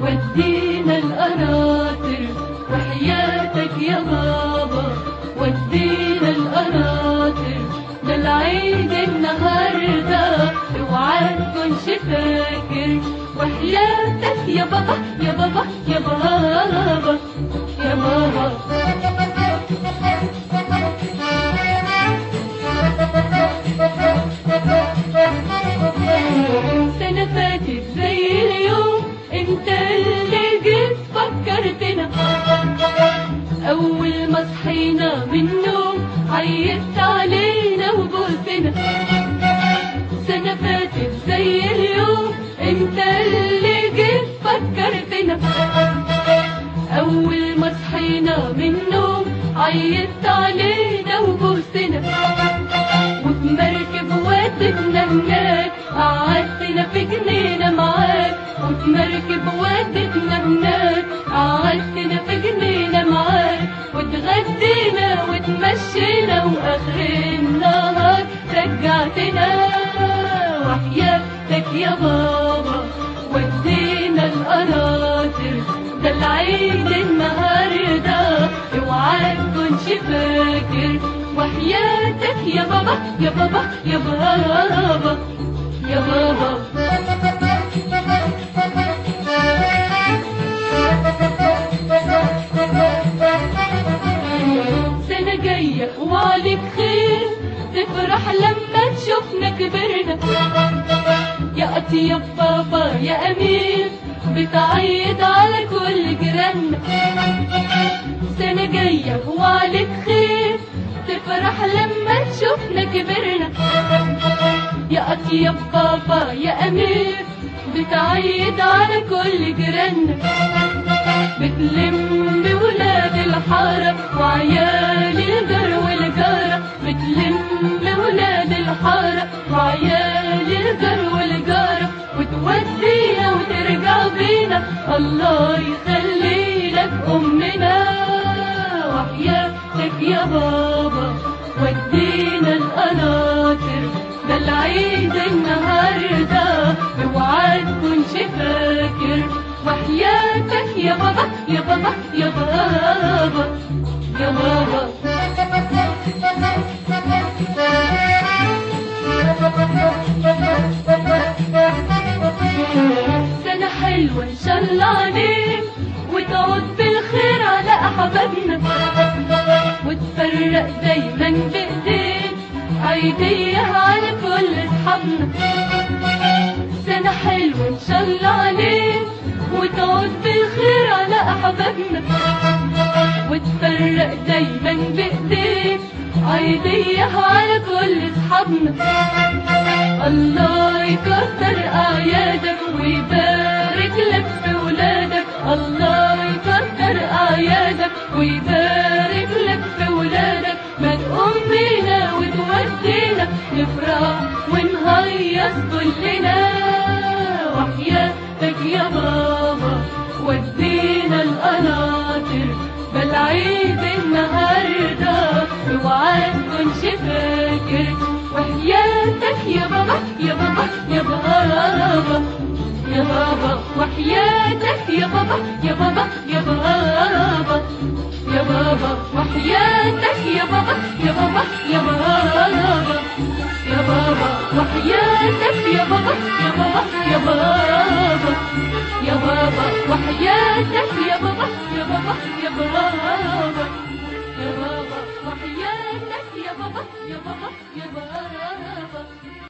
ودينا القناطر وحياتك يا بابا ودينا القناطر ده العيد النهارده اوعى تكونش فاكر وحياتك يا بابا يا بابا يا بابا يا بابا سنة فاتت زي اليوم انت اللي جيت فكرتنا اول ما صحينا من النوم عيطت علينا وبوسنا سنة فاتت زي اليوم انت اللي جيت فكرتنا اول ما صحينا من النوم عيطت علينا وبوسنا وفي مركب ودتنا هناك قعدتنا في جنينة معاك وفي مركب ودتنا هناك قعدتنا في جنينة معاك واتغدينا واتمشينا واخر النهار رجعتنا وحياتك يا بابا ودينا القناطر ده العيد النهارده اوعى تكونش فاكر وحياتك يا بابا يا بابا يا بابا يا بابا سنة جاية وعليك خير تفرح لما تشوفنا كبرنا يا أطيب بابا يا أمير بتعيد على كل جيراننا سنة جاية وعليك خير تفرح لما تشوفنا كبرنا يا أطيب بابا يا أمير بتعيد على كل جيراننا بتلم بولاد الحارة وعيال الجر والجارة بتلم بولاد الحارة وعيال الجر والجارة وتودينا وترجع بينا الله يخلي لك أمنا وحياتك يا بابا ودينا القناطر ده العيد النهارده اوعى تكونش فاكر وحياتك يا بابا يا بابا يا بابا يا بابا سنة حلوة إن شاء الله عليك وتعود بالخير على أحبابنا وتفرق دايما بإيديك عيدية على كل أصحابنا سنة حلوة إن شاء الله عليك وتعود بالخير على أحبابنا وتفرق دايما بإيديك عيدية على كل أصحابنا الله يكتر أعيادك ويبارك لك في ولادك الله يكتر أعيادك ويبارك لك في ولادك ما تقوم بينا وتودينا نفرح ونهيص كلنا وحياتك يا بابا ودينا القناطر بل عيد النهارده اوعى تكونش فاكر وحياتك يا بابا يا بابا يا بابا يا بابا وحياتك يا بابا يا بابا يا بابا يا بابا وحياتك يا بابا يا بابا يا بابا يا بابا وحياتك يا بابا يا بابا يا بابا يا بابا وحياتك يا بابا يا بابا يا بابا يا بابا وحياتك يا بابا يا بابا يا بابا